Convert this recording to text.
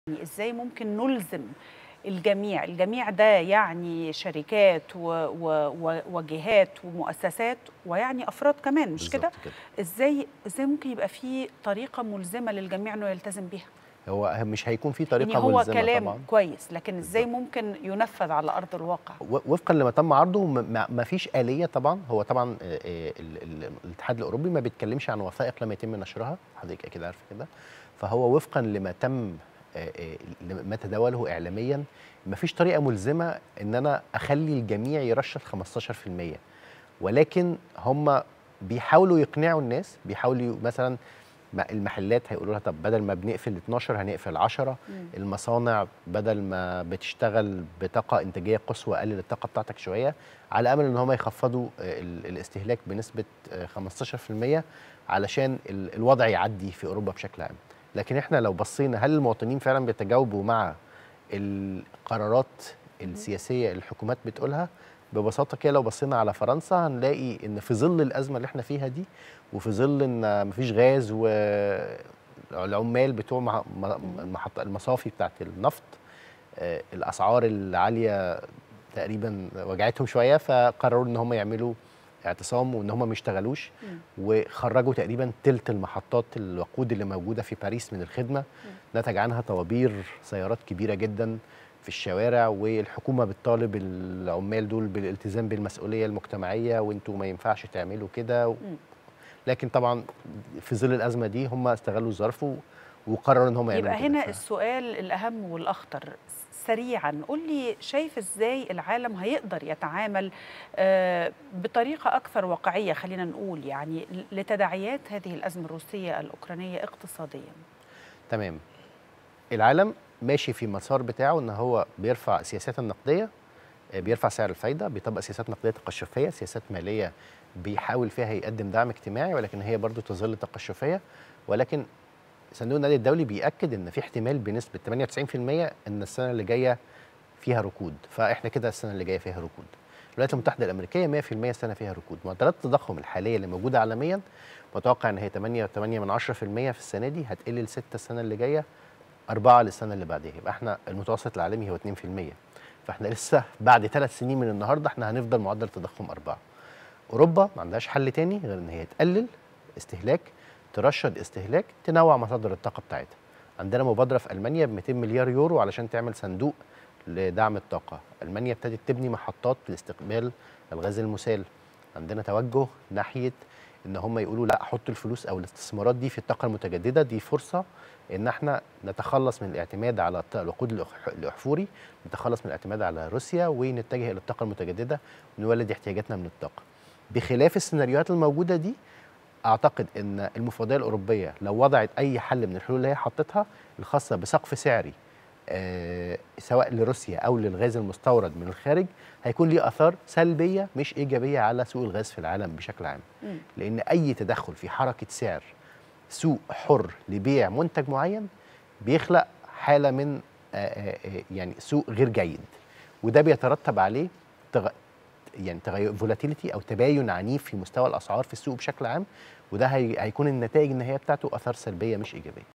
يعني ازاي ممكن نلزم الجميع الجميع ده يعني شركات و و وجهات ومؤسسات ويعني افراد كمان مش كده ازاي ازاي ممكن يبقى في طريقه ملزمه للجميع انه يلتزم بيها هو مش هيكون في طريقه يعني هو ملزمه كلام طبعا كويس لكن ازاي ممكن ينفذ على ارض الواقع وفقا لما تم عرضه ما فيش آلية طبعا هو طبعا الاتحاد الأوروبي ما بيتكلمش عن وثائق لم يتم نشرها حضرتك أكيد عارفة كده فهو وفقا لما تم ما تداوله اعلاميا مفيش طريقه ملزمه ان انا اخلي الجميع يرشد 15% ولكن هم بيحاولوا يقنعوا الناس بيحاولوا مثلا المحلات هيقولوا لها طب بدل ما بنقفل 12 هنقفل 10 المصانع بدل ما بتشتغل بطاقه انتاجيه قصوى قلل الطاقه بتاعتك شويه على امل ان هم يخفضوا الاستهلاك بنسبه 15% علشان الوضع يعدي في اوروبا بشكل عام لكن احنا لو بصينا هل المواطنين فعلا بيتجاوبوا مع القرارات السياسيه اللي الحكومات بتقولها ببساطه كده لو بصينا على فرنسا هنلاقي ان في ظل الازمه اللي احنا فيها دي وفي ظل ان مفيش غاز والعمال بتوع المحطه المصافي بتاعت النفط الاسعار العاليه تقريبا وجعتهم شويه فقرروا ان هم يعملوا اعتصام وان هم ما يشتغلوش وخرجوا تقريبا تلت المحطات الوقود اللي موجوده في باريس من الخدمه م. نتج عنها طوابير سيارات كبيره جدا في الشوارع والحكومه بتطالب العمال دول بالالتزام بالمسؤوليه المجتمعيه وانتوا ما ينفعش تعملوا كده لكن طبعا في ظل الازمه دي هم استغلوا الظرف وقرروا ان هم يعملوا يبقى هنا السؤال الاهم والاخطر سريعا قول لي شايف ازاي العالم هيقدر يتعامل بطريقه اكثر واقعيه خلينا نقول يعني لتداعيات هذه الازمه الروسيه الاوكرانيه اقتصاديا تمام العالم ماشي في مسار بتاعه ان هو بيرفع السياسات النقديه بيرفع سعر الفايده بيطبق سياسات نقديه تقشفيه سياسات ماليه بيحاول فيها يقدم دعم اجتماعي ولكن هي برضو تظل تقشفيه ولكن صندوق النقد الدولي بيأكد ان في احتمال بنسبه 98% ان السنه اللي جايه فيها ركود فاحنا كده السنه اللي جايه فيها ركود الولايات المتحده الامريكيه 100% السنه فيها ركود معدلات التضخم الحاليه اللي موجوده عالميا متوقع ان هي 8 8 من 10% في السنه دي هتقل ل 6 السنه اللي جايه 4 للسنه اللي بعدها يبقى احنا المتوسط العالمي هو 2% فاحنا لسه بعد ثلاث سنين من النهارده احنا هنفضل معدل التضخم 4 اوروبا ما عندهاش حل تاني غير ان هي تقلل استهلاك ترشد استهلاك تنوع مصادر الطاقه بتاعتها عندنا مبادره في المانيا ب 200 مليار يورو علشان تعمل صندوق لدعم الطاقه المانيا ابتدت تبني محطات لاستقبال الغاز المسال عندنا توجه ناحيه ان هم يقولوا لا حطوا الفلوس او الاستثمارات دي في الطاقه المتجدده دي فرصه ان احنا نتخلص من الاعتماد على الوقود الاحفوري نتخلص من الاعتماد على روسيا ونتجه الى الطاقه المتجدده ونولد احتياجاتنا من الطاقه بخلاف السيناريوهات الموجوده دي اعتقد ان المفوضيه الاوروبيه لو وضعت اي حل من الحلول اللي هي حطتها الخاصه بسقف سعري آه سواء لروسيا او للغاز المستورد من الخارج هيكون ليه اثار سلبيه مش ايجابيه على سوق الغاز في العالم بشكل عام م. لان اي تدخل في حركه سعر سوق حر لبيع منتج معين بيخلق حاله من آه آه يعني سوق غير جيد وده بيترتب عليه تغ... يعني تغير فولاتيليتي او تباين عنيف في مستوى الاسعار في السوق بشكل عام وده هي... هيكون النتائج النهائيه بتاعته اثار سلبيه مش ايجابيه